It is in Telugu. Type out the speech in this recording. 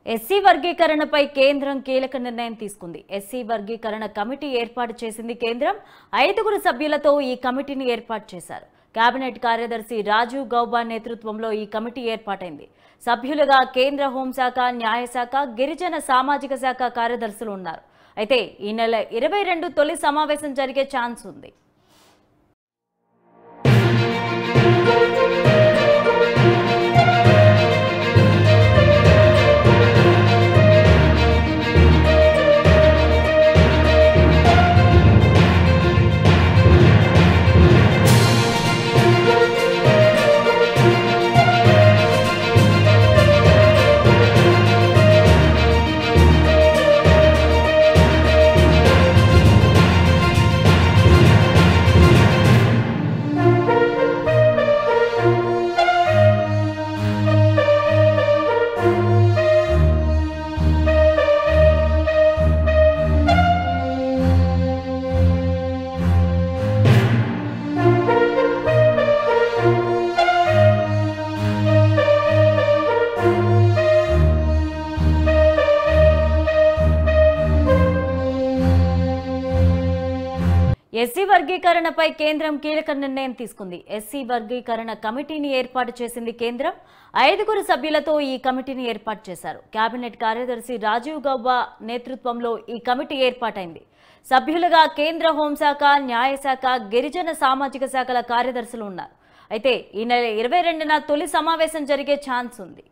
ఎస్సీ వర్గీకరణపై కేంద్రం కీలక నిర్ణయం తీసుకుంది ఎస్సీ వర్గీకరణ కమిటీ ఏర్పాటు చేసింది కేంద్రం ఐదుగురు సభ్యులతో ఈ కమిటీని ఏర్పాటు చేశారు కేబినెట్ కార్యదర్శి రాజీవ్ గౌబా నేతృత్వంలో ఈ కమిటీ ఏర్పాటైంది సభ్యులుగా కేంద్ర హోంశాఖ న్యాయశాఖ గిరిజన సామాజిక శాఖ కార్యదర్శులు ఉన్నారు అయితే ఈ నెల ఇరవై రెండు తొలి సమావేశం జరిగే ఛాన్స్ ఉంది ఎస్సీ వర్గీకరణపై కేంద్రం కీలక నిర్ణయం తీసుకుంది ఎస్సీ వర్గీకరణ కమిటీని ఏర్పాటు చేసింది కేంద్రం ఐదుగురు సభ్యులతో ఈ కమిటీని ఏర్పాటు చేశారు కేబినెట్ కార్యదర్శి రాజీవ్ గౌబా నేతృత్వంలో ఈ కమిటీ ఏర్పాటైంది సభ్యులుగా కేంద్ర హోంశాఖ న్యాయశాఖ గిరిజన సామాజిక శాఖల కార్యదర్శులు ఉన్నారు అయితే ఈ నెల ఇరవై రెండున తొలి సమావేశం జరిగే ఛాన్స్ ఉంది